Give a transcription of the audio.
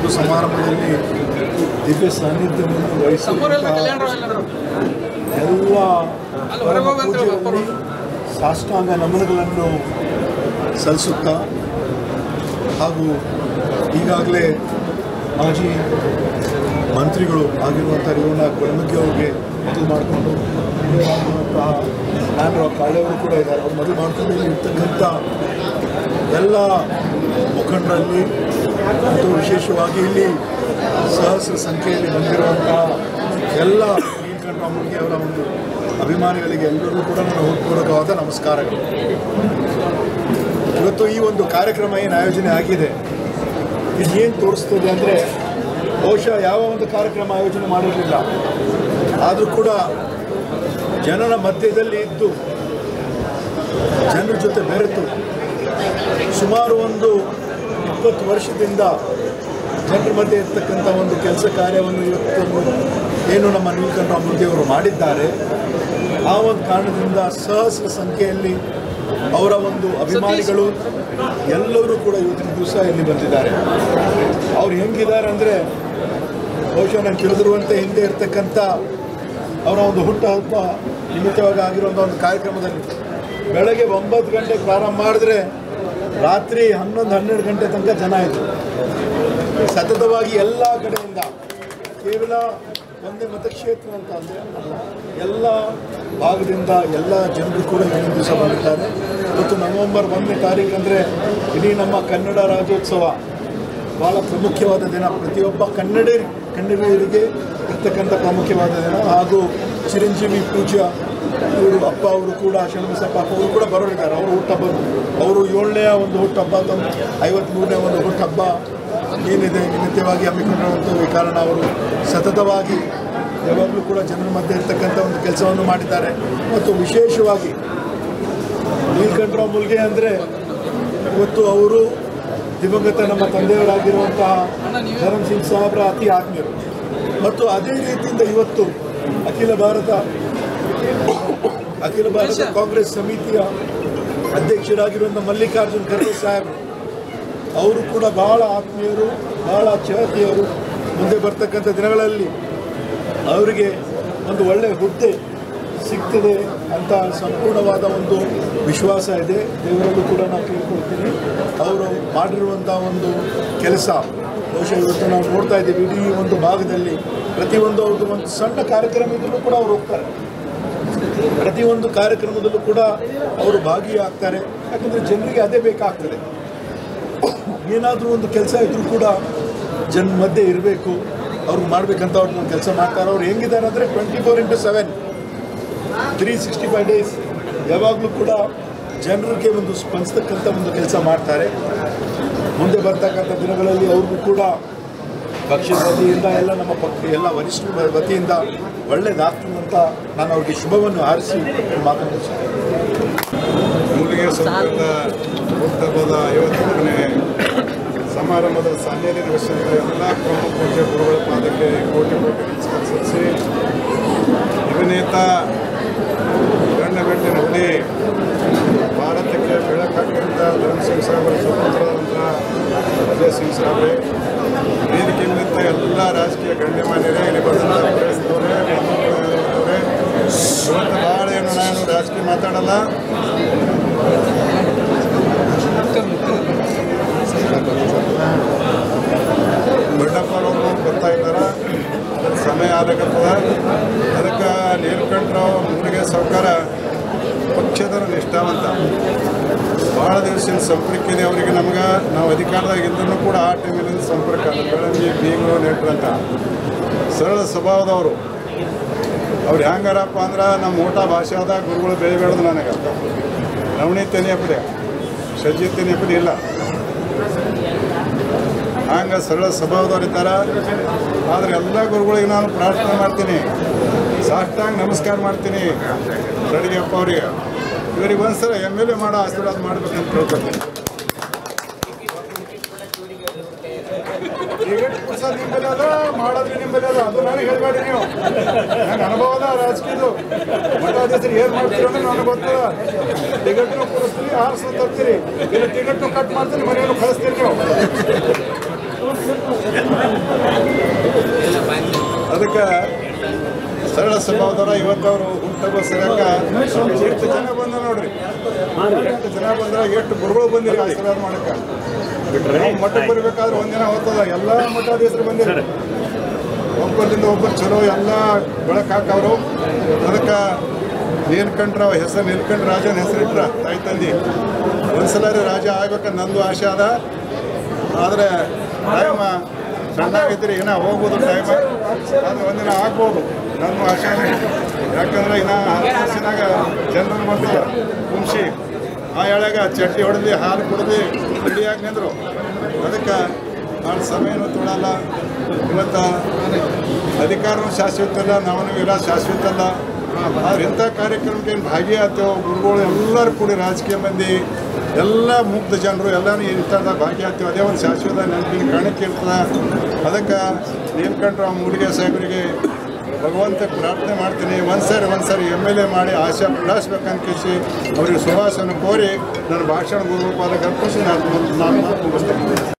ಇವತ್ತು ಸಮಾರಂಭದಲ್ಲಿ ದಿವ್ಯ ಸಾನ್ನಿಧ್ಯವನ್ನು ವಹಿಸಿರುವಂತಹ ಎಲ್ಲ ಪರಮ ಪೂಜ್ಯರಲ್ಲಿ ಸಾಷ್ಟಾಂಗ ನಮನಗಳನ್ನು ಸಲ್ಲಿಸುತ್ತಾ ಹಾಗೂ ಈಗಾಗಲೇ ಮಾಜಿ ಮಂತ್ರಿಗಳು ಆಗಿರುವಂಥ ರೇವಣ್ಣ ಕೊಳಮುಗಿ ಅವ್ರಿಗೆ ಮದುವೆ ಮಾಡಿಕೊಂಡು ಆಗಿರುವಂತಹ ಜ್ಞಾನರಾವ್ ಕಾಳೆಯವರು ಕೂಡ ಇದ್ದಾರೆ ಅವ್ರು ಮದುವೆ ಮಾಡ್ಕೊಂಡು ಇಲ್ಲಿ ಇರ್ತಕ್ಕಂಥ ಎಲ್ಲ ಮುಖಂಡರಲ್ಲಿ ಮತ್ತು ವಿಶೇಷವಾಗಿ ಇಲ್ಲಿ ಸಹಸ್ರ ಸಂಖ್ಯೆಯಲ್ಲಿ ಬಂದಿರುವಂತಹ ಎಲ್ಲ ನೀಲಕಂಠರಾಮುರ್ಗಿ ಅವರ ಒಂದು ಅಭಿಮಾನಿಗಳಿಗೆ ಎಲ್ಲರಿಗೂ ಕೂಡ ನನ್ನ ಹೃತ್ಪೂರ್ವಕವಾದ ನಮಸ್ಕಾರಗಳು ಇವತ್ತು ಈ ಒಂದು ಕಾರ್ಯಕ್ರಮ ಏನು ಆಯೋಜನೆ ಆಗಿದೆ ಇದು ಏನು ತೋರಿಸ್ತದೆ ಅಂದರೆ ಬಹುಶಃ ಯಾವ ಒಂದು ಕಾರ್ಯಕ್ರಮ ಆಯೋಜನೆ ಮಾಡಿರಲಿಲ್ಲ ಆದರೂ ಕೂಡ ಜನರ ಮಧ್ಯದಲ್ಲಿ ಇದ್ದು ಜನರ ಜೊತೆ ಬೆರೆತು ಸುಮಾರು ಒಂದು ಇಪ್ಪತ್ತು ವರ್ಷದಿಂದ ಜನರ ಮಧ್ಯೆ ಇರ್ತಕ್ಕಂಥ ಒಂದು ಕೆಲಸ ಕಾರ್ಯವನ್ನು ಇವತ್ತು ಏನು ನಮ್ಮ ನೀಲಕಂಠರಾವ್ ಮುರುಗಿಯವರು ಮಾಡಿದ್ದಾರೆ ಆ ಒಂದು ಕಾರಣದಿಂದ ಸಹಸ್ರ ಸಂಖ್ಯೆಯಲ್ಲಿ ಅವರ ಒಂದು ಅಭಿಮಾನಿಗಳು ಎಲ್ಲರೂ ಕೂಡ ಇವತ್ತಿನ ದಿವಸ ಇಲ್ಲಿ ಬಂದಿದ್ದಾರೆ ಅವ್ರು ಹೆಂಗಿದ್ದಾರೆ ಅಂದರೆ ಬಹುಶಃ ನಾನು ತಿಳಿದಿರುವಂತೆ ಹಿಂದೆ ಇರ್ತಕ್ಕಂಥ ಅವರ ಒಂದು ಹುಟ್ಟುಹಬ್ಬ ನಿಮಿತ್ತವಾಗಿ ಆಗಿರುವಂಥ ಒಂದು ಕಾರ್ಯಕ್ರಮದಲ್ಲಿ ಬೆಳಗ್ಗೆ ಒಂಬತ್ತು ಗಂಟೆಗೆ ಪ್ರಾರಂಭ ಮಾಡಿದ್ರೆ ರಾತ್ರಿ ಹನ್ನೊಂದು ಹನ್ನೆರಡು ಗಂಟೆ ತನಕ ಜನ ಇದ್ರು ಸತತವಾಗಿ ಎಲ್ಲ ಕಡೆಯಿಂದ ಕೇವಲ ಒಂದೇ ಮತಕ್ಷೇತ್ರ ಅಂತ ಅಂದರೆ ಅಲ್ಲ ಎಲ್ಲ ಭಾಗದಿಂದ ಎಲ್ಲ ಜನರು ಕೂಡ ಇನ್ನೊಂದು ದಿವಸ ಬಂದಿದ್ದಾರೆ ಇವತ್ತು ನವೆಂಬರ್ ಒಂದನೇ ತಾರೀಕು ಅಂದರೆ ಇಡೀ ನಮ್ಮ ಕನ್ನಡ ರಾಜ್ಯೋತ್ಸವ ಭಾಳ ಪ್ರಾಮುಖ್ಯವಾದ ದಿನ ಪ್ರತಿಯೊಬ್ಬ ಕನ್ನಡ ಕನ್ನಡಿಗರಿಗೆ ಇರ್ತಕ್ಕಂಥ ಪ್ರಾಮುಖ್ಯವಾದ ದಿನ ಹಾಗೂ ಚಿರಂಜೀವಿ ಪೂಜಾ ಇವರು ಅಪ್ಪ ಅವರು ಕೂಡ ಶರಣಬಸಪ್ಪ ಅಪ್ಪ ಅವರು ಕೂಡ ಬರೋರಿದ್ದಾರೆ ಅವರು ಹುಟ್ಟಹಬ್ಬ ಅವರು ಏಳನೇ ಒಂದು ಹುಟ್ಟಹಬ್ಬ ತಂದು ಐವತ್ತ್ಮೂರನೇ ಒಂದು ಹುಟ್ಟಹಬ್ಬ ಏನಿದೆ ನಿಮಿತ್ತವಾಗಿ ಹಮ್ಮಿಕೊಂಡಿರುವಂಥ ಈ ಕಾರಣ ಅವರು ಸತತವಾಗಿ ಯಾವಾಗಲೂ ಕೂಡ ಜನರ ಮಧ್ಯೆ ಇರ್ತಕ್ಕಂಥ ಒಂದು ಕೆಲಸವನ್ನು ಮಾಡಿದ್ದಾರೆ ಮತ್ತು ವಿಶೇಷವಾಗಿ ನೀಲಕಂಠರಾವ್ ಮುಲ್ಗೆ ಅಂದರೆ ಇವತ್ತು ಅವರು ದಿವಂಗತ ನಮ್ಮ ತಂದೆಯವರಾಗಿರುವಂತಹ ಧರಮ್ ಸಿಂಗ್ ಸಾಹೇಬ್ರ ಅತಿ ಆತ್ಮೀಯರು ಮತ್ತು ಅದೇ ರೀತಿಯಿಂದ ಇವತ್ತು ಅಖಿಲ ಭಾರತ ಅಖಿಲ ಭಾರತ ಕಾಂಗ್ರೆಸ್ ಸಮಿತಿಯ ಅಧ್ಯಕ್ಷರಾಗಿರುವಂಥ ಮಲ್ಲಿಕಾರ್ಜುನ್ ಖರ್ಗೆ ಸಾಹೇಬರು ಅವರು ಕೂಡ ಬಹಳ ಆತ್ಮೀಯರು ಬಹಳ ಚಹತಿಯರು ಮುಂದೆ ಬರ್ತಕ್ಕಂಥ ದಿನಗಳಲ್ಲಿ ಅವರಿಗೆ ಒಂದು ಒಳ್ಳೆಯ ಹುದ್ದೆ ಸಿಗ್ತದೆ ಅಂತ ಸಂಪೂರ್ಣವಾದ ಒಂದು ವಿಶ್ವಾಸ ಇದೆ ದೇವರಲ್ಲೂ ಕೂಡ ನಾನು ಕೇಳ್ಕೊಳ್ತೀನಿ ಅವರು ಮಾಡಿರುವಂಥ ಒಂದು ಕೆಲಸ ಬಹುಶಃ ಇವತ್ತು ನಾವು ನೋಡ್ತಾ ಇದ್ದೀವಿ ಇಡೀ ಒಂದು ಭಾಗದಲ್ಲಿ ಪ್ರತಿಯೊಂದು ಅವ್ರದ್ದು ಒಂದು ಸಣ್ಣ ಕಾರ್ಯಕ್ರಮ ಇದ್ರೂ ಕೂಡ ಅವ್ರು ಹೋಗ್ತಾರೆ ಪ್ರತಿಯೊಂದು ಕಾರ್ಯಕ್ರಮದಲ್ಲೂ ಕೂಡ ಅವರು ಭಾಗಿಯಾಗ್ತಾರೆ ಯಾಕಂದರೆ ಜನರಿಗೆ ಅದೇ ಬೇಕಾಗ್ತದೆ ಏನಾದರೂ ಒಂದು ಕೆಲಸ ಇದ್ರೂ ಕೂಡ ಜನ ಮಧ್ಯೆ ಇರಬೇಕು ಅವ್ರಿಗೆ ಮಾಡ್ಬೇಕಂತ ಅವ್ರು ಒಂದು ಕೆಲಸ ಮಾಡ್ತಾರೆ ಅವ್ರು ಹೆಂಗಿದ್ದಾರೆ ಅಂದರೆ twenty four into seven three sixty five days ಯಾವಾಗಲೂ ಕೂಡ ಜನರಿಗೆ ಒಂದು ಸ್ಪಂದಿಸ್ತಕ್ಕಂಥ ಒಂದು ಕೆಲಸ ಮಾಡ್ತಾರೆ ಮುಂದೆ ಬರ್ತಕ್ಕಂಥ ದಿನಗಳಲ್ಲಿ ಅವ್ರಿಗೂ ಕೂಡ ಪಕ್ಷದ ವತಿಯಿಂದ ಎಲ್ಲ ನಮ್ಮ ಪಕ್ಷ ಎಲ್ಲ ವರಿಷ್ಠರ ವತಿಯಿಂದ ಒಳ್ಳೆಯದಾಗ್ತದೆ ಅಂತ ನಾನು ಅವ್ರಿಗೆ ಶುಭವನ್ನು ಹಾರಿಸಿ ಮಾತನಾಡಿಸ್ತೀನಿ ಮೂಲಿಗೆ ಸಂಘದ ಹುಟ್ಟಹಬ್ಬದ ಐವತ್ತೊಂದನೇ ಸಮಾರಂಭದ ಸಾನ್ನಿಧ್ಯ ನಡೆಸಿದ ಎಲ್ಲ ಪ್ರಮುಖ ಪೂಜ್ಯ ಗುರುಗಳ ಪಾದಕ್ಕೆ ಕೋಟಿ ಕೋಟಿ ನಮಸ್ಕಾರ ಸಲ್ಲಿಸಿ ಅಭಿನೇತ ಗಂಡಗಟ್ಟಿನ ಹುಲಿ ಭಾರತಕ್ಕೆ ಬೆಳಕಾಗಿದ್ದ ಧರ್ಮ ಸಿಂಗ್ ಸಾಹೇಬರ ಸ್ವತಂತ್ರದ ನಂತರ ಅಜಯ್ ಸಿಂಗ್ ಸಾಹೇಬ್ರೆ ವೇದಿಕೆ ನಿಮಿತ್ತ ಎಲ್ಲ ರಾಜಕೀಯ ಗಣ್ಯಮಾನ್ಯರೇ ಇಲ್ಲಿ ಬಂದಂಥ ಪ್ರಯತ್ನವರೇ ಬಂಧುಗಳವರೇ ಇವತ್ತು ಭಾಳ ಏನು ನಾನು ರಾಜಕೀಯ ಮಾತಾಡಲ್ಲ ದೊಡ್ಡಪ್ಪನವರು ಬರ್ತಾ ಇದ್ದಾರೆ ಅದಕ್ಕೆ ಸಮಯ ಆಗಕತ್ತದ ಅದಕ್ಕೆ ನೀಲಕಂಠರಾವ್ ಮುರುಗೆ ಸರ್ಕಾರ ಪಕ್ಷದ ನಿಷ್ಠಾವಂತ ಭಾಳ ದಿವಸದಿಂದ ಸಂಪರ್ಕ ಇದೆ ಅವರಿಗೆ ನಮ್ಗೆ ನಾವು ಅಧಿಕಾರದಾಗ ಇದ್ರೂ ಕೂಡ ಆ ಟೈಮಿನಿಂದ ಸಂಪರ್ಕ ಅದು ಬೆಳಂಗಿ ಬೀಗರು ನೆಟ್ರು ಅಂತ ಸರಳ ಸ್ವಭಾವದವರು ಅವ್ರು ಹೆಂಗಾರಪ್ಪ ಅಂದ್ರೆ ನಮ್ಮ ಊಟ ಭಾಷೆದ ಗುರುಗಳು ಬೆಳಿಬೇಡ್ದು ನನಗೆ ನವಣಿ ತೆನೆಯಪದೆ ಸಜ್ಜಿ ತೆನೆಯಪದೆ ಇಲ್ಲ ಹಂಗೆ ಸರಳ ಸ್ವಭಾವದವ್ರು ಇದ್ದಾರೆ ಆದರೆ ಎಲ್ಲ ಗುರುಗಳಿಗೆ ನಾನು ಪ್ರಾರ್ಥನೆ ಮಾಡ್ತೀನಿ ಸಾಷ್ಟಾಂಗ ನಮಸ್ಕಾರ ಮಾಡ್ತೀನಿ ಅಪ್ಪ ಅವರಿಗೆ ಇವರಿಗೆ ಒಂದ್ಸಲ ಎಮ್ ಎಲ್ ಎ ಮಾಡೋ ಆಶೀರ್ವಾದ ಮಾಡ್ಬೇಕಂತ ಕೇಳ್ಕೊತೀನಿ ಟಿಕೆಟ್ ಕೊಡ್ಸೋದು ನಿಂಬಲ್ಲಿ ಅದ ಮಾಡೋದು ನಿಂಬಲ್ಲಿ ಅದ ಅದು ನನಗೆ ಹೇಳ್ಬೇಡಿ ನೀವು ನಂಗೆ ಅನುಭವ ಅದ ರಾಜಕೀಯದು ಮಠಾಧೀಶರು ಏನು ಮಾಡ್ತೀರಿ ಅನ್ನೋದು ನನಗೆ ಗೊತ್ತದ ಟಿಕೆಟ್ನು ಕೊಡಿಸ್ತೀರಿ ಆರಿಸು ತರ್ತೀರಿ ಇಲ್ಲ ಟಿಕೆಟ್ನು ಕಟ್ ಮಾಡ್ತೀನಿ ಮನೆಯನ್ನು ಕಳಿಸ್ತೀರಿ ನೀವು ಅದಕ್ಕೆ ಸರಳ ಸ್ವಭಾವದವರ ಇವತ್ತು ಅವರು ಹುಟ್ಟಬ್ಬ ಸರಿಯಾಕ ಎಷ್ಟು ಜನ ಬಂದ ನೋಡ್ರಿ ಎಷ್ಟು ಜನ ಬಂದ್ರ ಎಷ್ಟು ಗುರುಗಳು ಬಂದಿರಿ ಆಶೀರ್ವಾದ ಮಾಡಕ್ಕೆ ನಾವು ಮಠಕ್ಕೆ ಬರ್ಬೇಕಾದ್ರೆ ಒಂದಿನ ಹೋಗ್ತದ ಎಲ್ಲ ಮಠಾಧೀಶರು ಬಂದಿರಿ ಒಬ್ಬರಿಂದ ಒಬ್ಬರು ಚಲೋ ಎಲ್ಲ ಬೆಳಕು ಹಾಕವ್ರು ಅದಕ್ಕೆ ನೀಲ್ಕಂಡ್ರ ಹೆಸರು ನೀಲ್ಕಂಠ ರಾಜನ ಹೆಸರಿಟ್ರ ತಾಯಿ ತಂದಿ ಒಂದ್ಸಲ ರಾಜ ಆಗ್ಬೇಕಂತ ನಂದು ಆಸೆ ಅದ ಆದರೆ ಟೈಮ ಸಣ್ಣಾಗೈತ್ರಿ ಏನೋ ಹೋಗ್ಬೋದು ಟೈಮ್ ಆದ್ರೆ ಒಂದಿನ ಆಗ್ಬೋದು ನನ್ನ ಆಸೆ ಯಾಕಂದ್ರೆ ಇನ್ನ ಹಸಿನಾಗ ಜನರು ಬರ್ತಾರೆ ಕುಂಸಿ ಆ ಎಳೆಗ ಚಟ್ನಿ ಹೊಡೆದು ಹಾಲು ಕುಡ್ದು ರೆಡಿಯಾಗಿ ನಿಂದರು ಅದಕ್ಕೆ ಭಾಳ ಸಮಯನೂ ತೊಗೊಳಲ್ಲ ಇವತ್ತು ಅಧಿಕಾರನೂ ಶಾಶ್ವತ ಅಲ್ಲ ನಾವೂ ಇರ ಶಾಶ್ವತ ಅಲ್ಲ ಆದ್ರೆ ಇಂಥ ಕಾರ್ಯಕ್ರಮಕ್ಕೆ ಏನು ಭಾಗಿಯಾಗ್ತೇವೆ ಗುರುಗಳು ಎಲ್ಲರೂ ಕೂಡಿ ರಾಜಕೀಯ ಮಂದಿ ಎಲ್ಲ ಮುಗ್ಧ ಜನರು ಎಲ್ಲರೂ ಇಂಥದ್ದು ಭಾಗಿಯಾಗ್ತೇವೆ ಅದೇ ಒಂದು ಶಾಶ್ವತ ನೆನಪಿನ ಕಾಣಿಕೆ ಇರ್ತದೆ ಅದಕ್ಕೆ ನೀಲ್ಕಂಡ್ರಾವ್ ಮೂಡಿಗೆ ಸಾಹೇಬರಿಗೆ ಭಗವಂತ ಪ್ರಾರ್ಥನೆ ಮಾಡ್ತೀನಿ ಒಂದು ಸಾರಿ ಒಂದು ಸಾರಿ ಎಮ್ ಎಲ್ ಎ ಮಾಡಿ ಆಶಾ ಪುಡಾಯಿಸ್ಬೇಕಂತ ಕೇಸಿ ಅವ್ರಿಗೆ ಸುಭಾಷನ್ನು ಕೋರಿ ನನ್ನ ಭಾಷಣ ಗುರುಪಾದ ಕಲ್ಪಿಸಿ ನಾನು ನಾನು ಮಾತು ಮುಗಿಸ್ತೇನೆ